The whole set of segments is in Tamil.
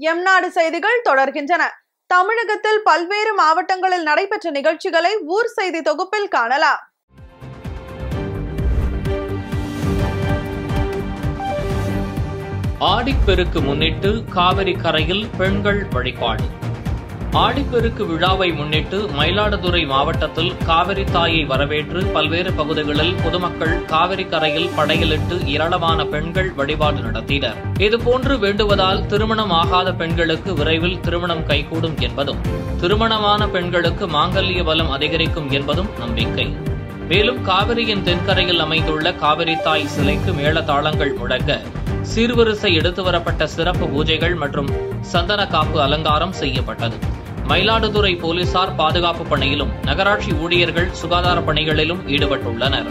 எம்நாடு செய்திகள் தொடர்கின்றன தமிழகத்தில் பல்வேறு மாவட்டங்களில் நடைபெற்ற நிகழ்ச்சிகளை ஊர் செய்தி தொகுப்பில் காணலாம் ஆடிப்பெருக்கு முன்னிட்டு காவிரி கரையில் பெண்கள் வழிபாடு ஆடிப்பெருக்கு விழாவை முன்னிட்டு மயிலாடுதுறை மாவட்டத்தில் காவிரி தாயை வரவேற்று பல்வேறு பகுதிகளில் பொதுமக்கள் காவிரி கரையில் படையலிட்டு ஏராளமான பெண்கள் வழிபாடு நடத்தினர் இதுபோன்று வேண்டுவதால் திருமணம் ஆகாத பெண்களுக்கு விரைவில் திருமணம் கைகூடும் என்பதும் திருமணமான பெண்களுக்கு மாங்கல்ய பலம் அதிகரிக்கும் என்பதும் நம்பிக்கை மேலும் காவிரியின் தென்கரையில் அமைந்துள்ள காவிரி தாய் சிலைக்கு மேளதாளங்கள் முழங்க சீர்வரிசை எடுத்து வரப்பட்ட சிறப்பு பூஜைகள் மற்றும் சந்தன காப்பு அலங்காரம் செய்யப்பட்டது மயிலாடுதுறை போலீசார் பாதுகாப்பு பணியிலும் நகராட்சி ஊழியர்கள் சுகாதார பணிகளிலும் ஈடுபட்டுள்ளனர்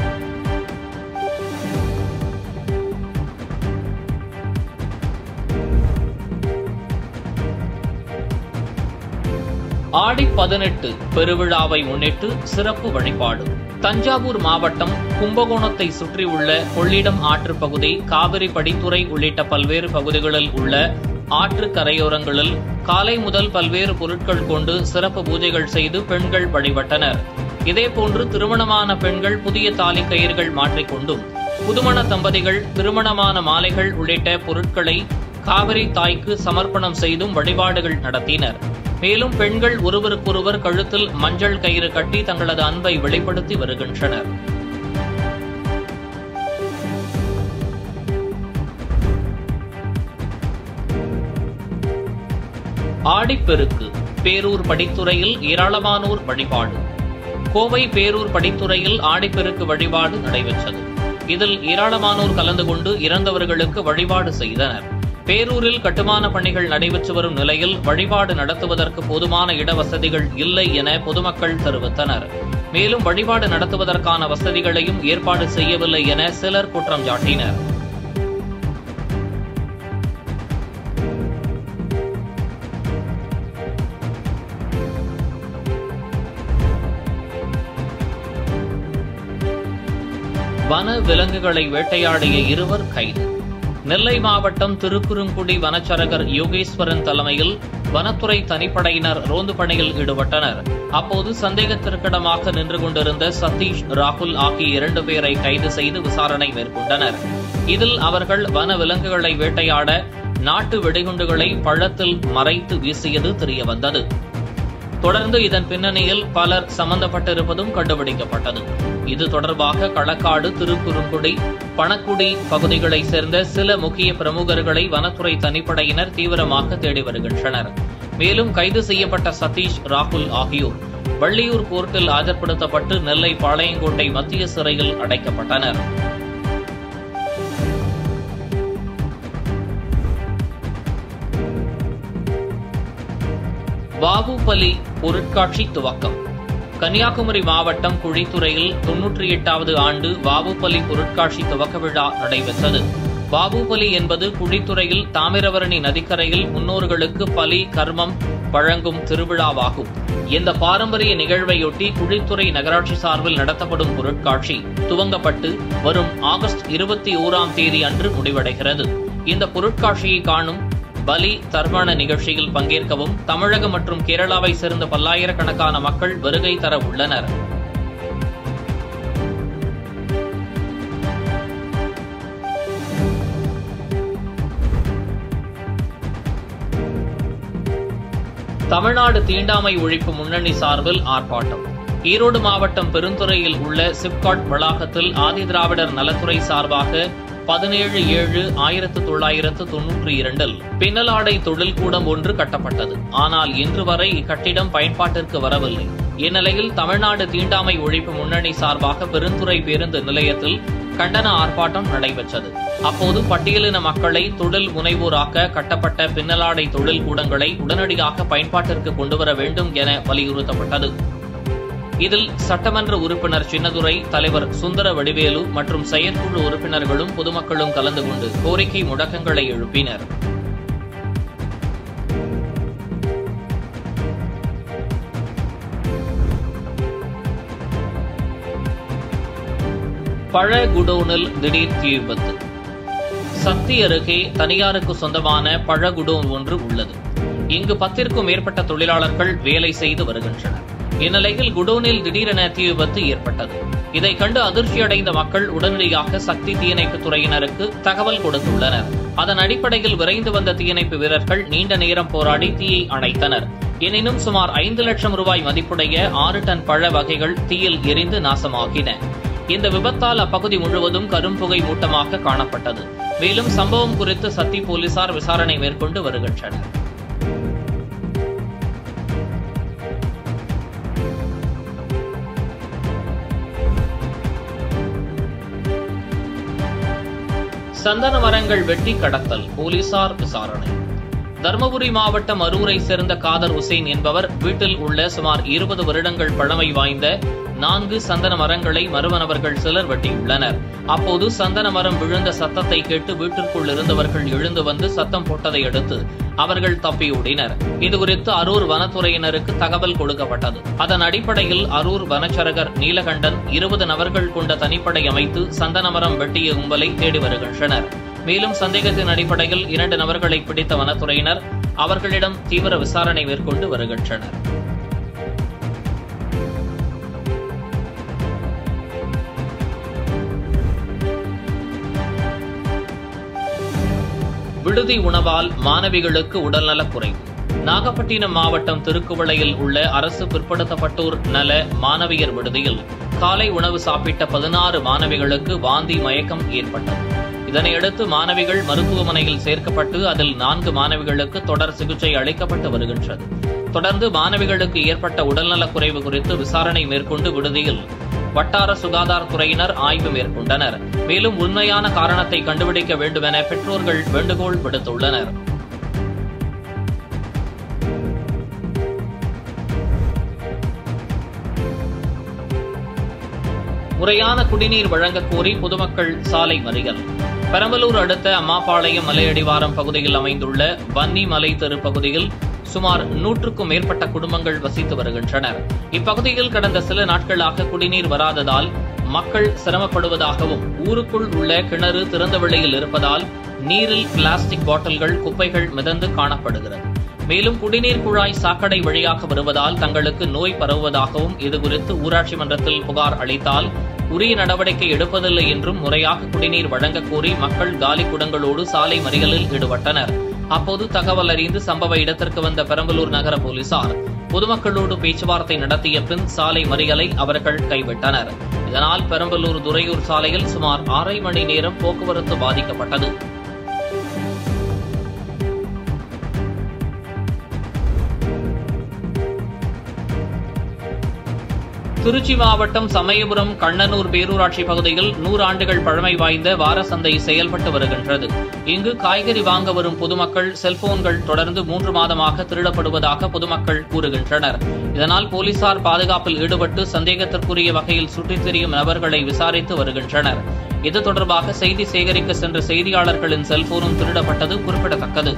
ஆடி பதினெட்டு பெருவிழாவை முன்னிட்டு சிறப்பு வழிபாடு தஞ்சாவூர் மாவட்டம் கும்பகோணத்தை சுற்றியுள்ள கொள்ளிடம் ஆற்று பகுதி காவிரி படித்துறை உள்ளிட்ட பல்வேறு பகுதிகளில் உள்ள ஆற்று கரையோரங்களில் காலை முதல் பல்வேறு பொருட்கள் கொண்டு சிறப்பு பூஜைகள் செய்து பெண்கள் வழிபட்டனர் இதேபோன்று திருமணமான பெண்கள் புதிய தாலி கயிறுகள் மாற்றிக்கொண்டும் புதுமண தம்பதிகள் திருமணமான மாலைகள் உள்ளிட்ட பொருட்களை காவிரி தாய்க்கு சமர்ப்பணம் செய்தும் வழிபாடுகள் நடத்தினர் மேலும் பெண்கள் ஒருவருக்கொருவர் கழுத்தில் மஞ்சள் கயிறு கட்டி தங்களது அன்பை வெளிப்படுத்தி வருகின்றனர் ஆடிப்பெருக்கு பேரூர் படித்துறையில் ஏராளமானோர் வழிபாடு கோவை பேரூர் படித்துறையில் ஆடிப்பெருக்கு வழிபாடு நடைபெற்றது இதில் ஏராளமானோர் கலந்து கொண்டு இறந்தவர்களுக்கு வழிபாடு செய்தனர் பேரூரில் கட்டுமான பணிகள் நடைபெற்று வரும் நிலையில் வழிபாடு நடத்துவதற்கு போதுமான இடவசதிகள் இல்லை என பொதுமக்கள் தெரிவித்தனர் மேலும் வழிபாடு நடத்துவதற்கான வசதிகளையும் ஏற்பாடு செய்யவில்லை என சிலர் குற்றம் சாட்டினர் வன விலங்குகளை வேட்டையாடிய இருவர் கைது நெல்லை மாவட்டம் திருக்குறுங்குடி வனச்சரகர் யோகேஸ்வரன் தலைமையில் வனத்துறை தனிப்படையினர் ரோந்து பணியில் ஈடுபட்டனர் அப்போது சந்தேகத்திற்கிடமாக நின்று கொண்டிருந்த சதீஷ் ராகுல் ஆகிய இரண்டு பேரை கைது செய்து விசாரணை மேற்கொண்டனர் இதில் அவர்கள் வன விலங்குகளை வேட்டையாட நாட்டு வெடிகுண்டுகளை பழத்தில் மறைத்து வீசியது தெரியவந்தது தொடர்ந்து இதன் பின்னணியில் பலர் சம்பந்தப்பட்டிருப்பதும் கண்டுபிடிக்கப்பட்டது இது தொடர்பாக களக்காடு திருக்குறுங்குடி பணக்குடி பகுதிகளைச் சேர்ந்த சில முக்கிய பிரமுகர்களை வனத்துறை தனிப்படையினர் தீவிரமாக தேடி வருகின்றனர் மேலும் கைது செய்யப்பட்ட சதீஷ் ராகுல் ஆகியோர் வள்ளியூர் கோர்ட்டில் ஆஜர்படுத்தப்பட்டு நெல்லை பாளையங்கோட்டை மத்திய சிறையில் அடைக்கப்பட்டனர் பாபுபலி பொருட்காட்சி துவக்கம் கன்னியாகுமரி மாவட்டம் குழித்துறையில் தொன்னூற்றி எட்டாவது ஆண்டு பாபுபலி பொருட்காட்சி துவக்க விழா நடைபெற்றது பாபுபலி என்பது குழித்துறையில் தாமிரபரணி நதிக்கரையில் முன்னோர்களுக்கு பலி கர்மம் வழங்கும் திருவிழாவாகும் இந்த பாரம்பரிய நிகழ்வையொட்டி குழித்துறை நகராட்சி சார்பில் நடத்தப்படும் பொருட்காட்சி துவங்கப்பட்டு வரும் ஆகஸ்ட் இருபத்தி ஓராம் தேதி அன்று முடிவடைகிறது இந்த பொருட்காட்சியை காணும் பலி தர்மண நிகழ்ச்சியில் பங்கேற்கவும் தமிழகம் மற்றும் கேரளாவை சேர்ந்த பல்லாயிரக்கணக்கான மக்கள் வருகை தர உள்ளனர் தமிழ்நாடு தீண்டாமை ஒழிப்பு முன்னணி சார்பில் ஆர்ப்பாட்டம் ஈரோடு மாவட்டம் பெருந்துறையில் உள்ள சிப்காட் வளாகத்தில் ஆதிதிராவிடர் நலத்துறை சார்பாக பதினேழு ஏழு ஆயிரத்து தொள்ளாயிரத்து தொன்னூற்றி இரண்டில் பின்னலாடை தொழில்கூடம் ஒன்று கட்டப்பட்டது ஆனால் இன்று வரை இக்கட்டிடம் பயன்பாட்டிற்கு வரவில்லை இந்நிலையில் தமிழ்நாடு தீண்டாமை ஒழிப்பு முன்னணி சார்பாக பெருந்துறை பேருந்து நிலையத்தில் கண்டன ஆர்ப்பாட்டம் நடைபெற்றது அப்போது பட்டியலின மக்களை தொழில் முனைவோராக்க கட்டப்பட்ட பின்னலாடை தொழில் கூடங்களை உடனடியாக பயன்பாட்டிற்கு கொண்டுவர வேண்டும் என வலியுறுத்தப்பட்டது இதில் சட்டமன்ற உறுப்பினர் சின்னதுரை தலைவர் சுந்தர வடிவேலு மற்றும் செயற்குழு உறுப்பினர்களும் பொதுமக்களும் கலந்து கொண்டு கோரிக்கை முழக்கங்களை எழுப்பினர் பழ குடோனில் திடீர் தீ விபத்து சக்தி அருகே தனியாருக்கு சொந்தமான பழகுடோன் ஒன்று உள்ளது இங்கு பத்திற்கும் மேற்பட்ட தொழிலாளர்கள் வேலை செய்து வருகின்றனர் இந்நிலையில் குடோனில் திடீரென தீ விபத்து ஏற்பட்டது இதை கண்டு அதிர்ச்சியடைந்த மக்கள் உடனடியாக சக்தி தீயணைப்பு துறையினருக்கு தகவல் கொடுத்துள்ளனர் அதன் அடிப்படையில் விரைந்து வந்த தீயணைப்பு வீரர்கள் நீண்ட நேரம் போராடி தீயை அணைத்தனர் எனினும் சுமார் ஐந்து லட்சம் ரூபாய் மதிப்புடைய ஆறு டன் பழ வகைகள் தீயில் எரிந்து நாசமாகின இந்த விபத்தால் அப்பகுதி முழுவதும் கரும்புகை மூட்டமாக காணப்பட்டது மேலும் சம்பவம் குறித்து சத்தி போலீசார் விசாரணை மேற்கொண்டு வருகின்றனர் சந்தன மரங்கள் வெட்டி கடத்தல் போலீசார் விசாரணை தருமபுரி மாவட்டம் அரூரை சேர்ந்த காதர் உசேன் என்பவர் வீட்டில் உள்ள சுமார் இருபது வருடங்கள் பழமை வாய்ந்த நான்கு சந்தன மரங்களை மர்ம நபர்கள் சிலர் வெட்டியுள்ளனர் அப்போது சந்தன மரம் விழுந்த சத்தத்தை கேட்டு வீட்டிற்குள் இருந்தவர்கள் எழுந்து வந்து சத்தம் போட்டதை அடுத்து அவர்கள் தப்பியோடினர் இதுகுறித்து அரூர் வனத்துறையினருக்கு தகவல் கொடுக்கப்பட்டது அதன் அடிப்படையில் அரூர் வனச்சரகர் நீலகண்டன் இருபது நபர்கள் கொண்ட தனிப்படை அமைத்து சந்தன மரம் வெட்டிய கும்பலை தேடி வருகின்றனர் மேலும் சந்தேகத்தின் அடிப்படையில் இரண்டு நபர்களை பிடித்த வனத்துறையினர் அவர்களிடம் தீவிர விசாரணை மேற்கொண்டு வருகின்றனர் விடுதி உணவால் மாணவிகளுக்கு உடல்நலக் குறைவு நாகப்பட்டினம் மாவட்டம் திருக்குவளையில் உள்ள அரசு பிற்படுத்தப்பட்டோர் நல மாணவியர் விடுதியில் காலை உணவு சாப்பிட்ட பதினாறு மாணவிகளுக்கு வாந்தி மயக்கம் ஏற்பட்டது இதனையடுத்து மாணவிகள் மருத்துவமனையில் சேர்க்கப்பட்டு அதில் நான்கு மாணவிகளுக்கு தொடர் சிகிச்சை அளிக்கப்பட்டு வருகின்றது தொடர்ந்து மாணவிகளுக்கு ஏற்பட்ட உடல்நலக் குறைவு குறித்து விசாரணை மேற்கொண்டு விடுதியில் வட்டார சுகாதாரத்துறையினர் ஆய்வு மேற்கொண்டனர் மேலும் உண்மையான காரணத்தை கண்டுபிடிக்க வேண்டுமென பெற்றோர்கள் வேண்டுகோள் விடுத்துள்ளனர் முறையான குடிநீர் வழங்கக் கோரி பொதுமக்கள் சாலை மறியல் பெரம்பலூர் அடுத்த அம்மாபாளையம் மலையடிவாரம் பகுதியில் அமைந்துள்ள வன்னி மலை தெரு பகுதியில் சுமார் நூற்றுக்கும் மேற்பட்ட குடும்பங்கள் வசித்து வருகின்றனர் இப்பகுதியில் கடந்த சில நாட்களாக குடிநீர் வராததால் மக்கள் சிரமப்படுவதாகவும் ஊருக்குள் உள்ள கிணறு திறந்த வெளியில் இருப்பதால் நீரில் பிளாஸ்டிக் பாட்டில்கள் குப்பைகள் மிதந்து காணப்படுகிறது மேலும் குடிநீர் குழாய் சாக்கடை வழியாக வருவதால் தங்களுக்கு நோய் பரவுவதாகவும் இதுகுறித்து ஊராட்சி மன்றத்தில் புகார் அளித்தால் உரிய நடவடிக்கை எடுப்பதில்லை என்றும் முறையாக குடிநீர் வழங்கக் கோரி மக்கள் காலி குடங்களோடு சாலை மறியலில் ஈடுபட்டனர் அப்போது தகவல் அறிந்து சம்பவ இடத்திற்கு வந்த பெரம்பலூர் நகர போலீசார் பொதுமக்களோடு பேச்சுவார்த்தை நடத்திய பின் சாலை மறியலை அவர்கள் கைவிட்டனர் இதனால் பெரம்பலூர் துறையூர் சாலையில் சுமார் அரை மணி நேரம் போக்குவரத்து பாதிக்கப்பட்டது திருச்சி மாவட்டம் சமயபுரம் கண்ணனூர் பேரூராட்சி பகுதியில் நூறு ஆண்டுகள் பழமை வாய்ந்த வாரசந்தை செயல்பட்டு வருகின்றது இங்கு காய்கறி வாங்க வரும் பொதுமக்கள் செல்போன்கள் தொடர்ந்து மூன்று மாதமாக திருடப்படுவதாக பொதுமக்கள் கூறுகின்றனர் இதனால் போலீசார் பாதுகாப்பில் ஈடுபட்டு சந்தேகத்திற்குரிய வகையில் சுற்றித் திரியும் நபர்களை விசாரித்து வருகின்றனர் இது தொடர்பாக செய்தி சேகரிக்க சென்ற செய்தியாளர்களின் செல்போனும் திருடப்பட்டது குறிப்பிடத்தக்கது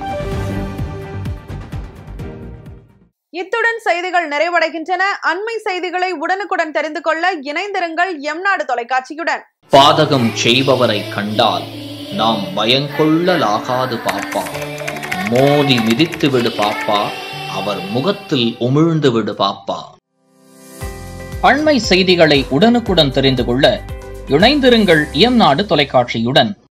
இத்துடன் செய்திகள் நிறைவடைகின்றன அண்மை செய்திகளை உடனுக்குடன் தெரிந்து கொள்ள இணைந்திருங்கள் எம்நாடு தொலைக்காட்சியுடன் பாதகம் செய்பவரை கண்டால் நாம் பயங்கொள்ளலாகாது பாப்பா மோதி மிதித்து விடு பாப்பா அவர் முகத்தில் உமிழ்ந்து விடு பாப்பா அண்மை செய்திகளை உடனுக்குடன் தெரிந்து கொள்ள இணைந்திருங்கள் எம் நாடு தொலைக்காட்சியுடன்